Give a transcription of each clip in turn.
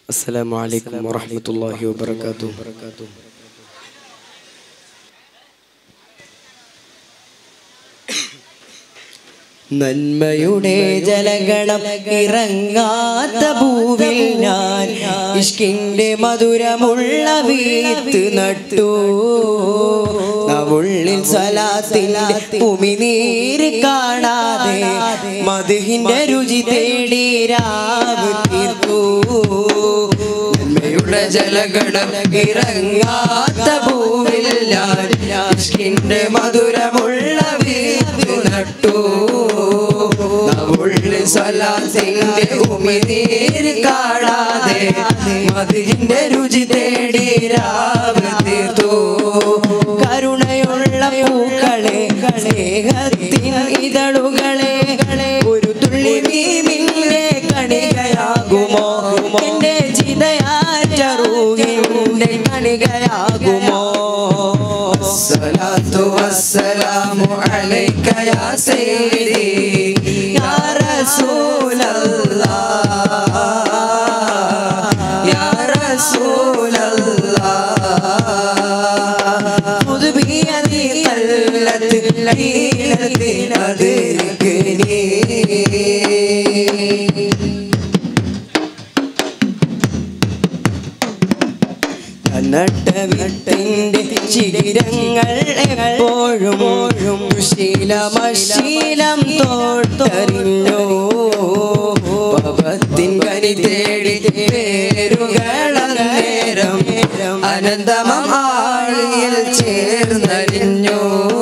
السلام عليكم ورحمة الله وبركاته നന്മയുടെ ജലഗണം ഇറങ്ങാത്ത ഭൂവിൽ ഞാൻ ഇഷ്കിന്റെ മധുരമുള്ള വീത്ത് നട്ടു ഉള്ളിൽ സലാത്തിന്റെ ഉമിനീര് കാണാതെ മധുഹിന്റെ രുചി തേടി രാവ് തീർത്തു നന്മയുടെ ജലഗണം ഇറങ്ങാത്ത ഭൂവിൽ ഞാൻ ഇഷ്കിന്റെ മധുരമുള്ള വീത്ത് നട്ടു ഉള്ളിൽ സലാത്തിന്റെ ഉമിനീര് കാണാതെ മതിന്റെ രുചി തേടി രാവ് തീർത്തു കരുണയുള്ള പൂക്കളെ സ്നേഹത്തിൻ ഇതളുകളെ ഒരു തുള്ളി നീമിന്റെ കണികയാകുമോ എന്റെ ചിതയാറ്ററൂകിന്റെ കണികയാകുമോ സലാത്തു വസ്സലാമു അലൈക യാ സയ്യിദി യാ റസൂലല്ലാഹ് യാ റസൂലല്ലാഹ് خذ بيدي قلت ليلتي أدركني നട്ടവിട്ടിന്റെ ശിഖിരങ്ങൾ എപ്പോഴും ശീലമശീലം തോട്ടറിഞ്ഞു പവത്തിൻ കനി തേടി പേരുകളന്നേരം അനന്തമാഴിയിൽ ചേർന്നറിഞ്ഞു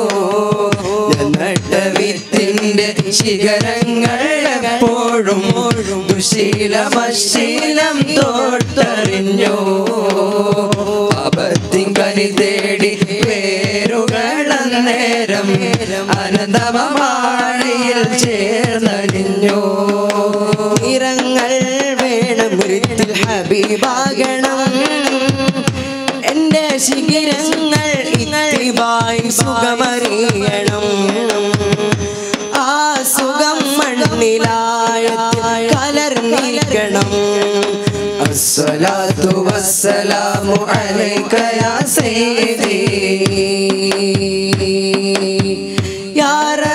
നട്ടവിത്തിന്റെ ശിഖരങ്ങൾ എപ്പോഴും ദുശീലമശീലം തോട്ടറിഞ്ഞു പാപത്തിൻ കനി തേടി പേരുകളന്നേരം അനന്തമാഴിയിൽ ചേർന്നലിഞ്ഞു നിറങ്ങൾ വേണം വൃത്തിൽ ഹബീബാകണം എന്റെ ശിഖിരങ്ങൾ ഇത്തിബായി സുഖമറിയണം ആ സുഖം മണ്ണിലായ കലർന്നിരിക്കണം അസ്സലാത്തു വസ്സലാമു അലൈക യാ സയ്യിദി യാ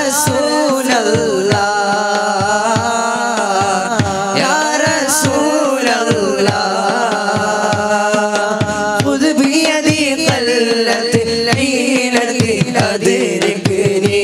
റസൂലല്ലാഹ് യാ റസൂലല്ലാഹ് ഖുദ് ബിയദി ഖല്ലത്ത് ലൈലത്തി അദ്രിക്നി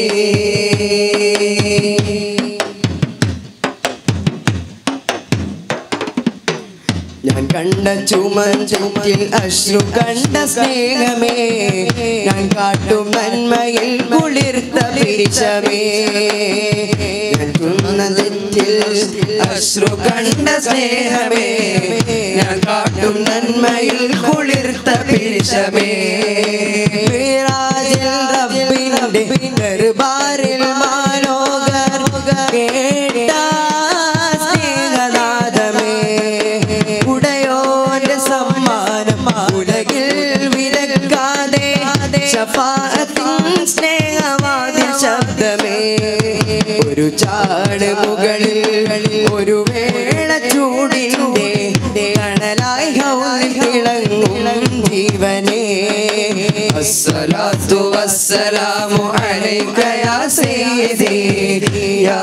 ഞാൻ കണ്ട ചുമൻ ചുറ്റിൽ അശ്രു കണ്ട സ്നേഹമേ ഞാൻ കാട്ടും നന്മയിൽ കുളിർത്ത പിരിച്ചമേ ഞാൻ തുന്ന തെറ്റിൽ അശ്രു കണ്ട സ്നേഹമേ ഞാൻ കാട്ടും നന്മയിൽ കുളിർത്ത പിരിച്ചമേ മിറാജിൽ റബ്ബിന്റെ ദർബാറിൽ മാലോകർ കേട്ട സ്നേഹനാദമേ ഉടയോന്റെ സമ്മാനം ഉലകിൽ വിലക്കാതെ ശഫാഅത്തിൻ സ്നേഹവാദിൽ ശബ്ദമേ ഒരു ചാട് മുകളിൽ ഒരു വേള ചൂടിന്റെ കണലായി ഹൗലിൽ തിളങ്ങും ജീവനേ അസ്സലാത്തു വസ്സലാമു അലൈക യാ സയ്യിദി യാ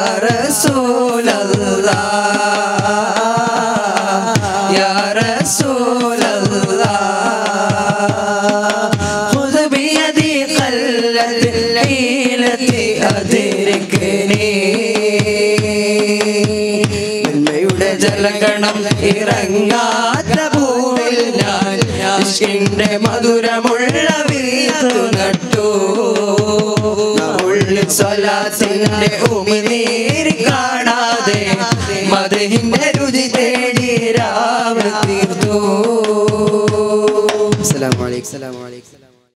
റസൂലല്ലാഹ് യാ റസൂലല്ലാഹ് ഖുദ് ബിയദി ഖല്ലത്ത് ലൈലത്തി അദ്രിക്നി നന്മയുടെ ജലഗണം ഇറങ്ങാത്ത ഭൂവിൽ ഞാൻ ഇഷ്കിന്റെ മധുരമുള്ള വീത്തു നട്ടു ഉള്ളിൽ സ്വലാത്തിന്റെ ഉമിനീര് കാണാതെ മധുഹിന്റെ രുചി തേടി രാവ് തീർത്തു അസ്സലാമു അലൈക്കും അസ്സലാമു അലൈക്കും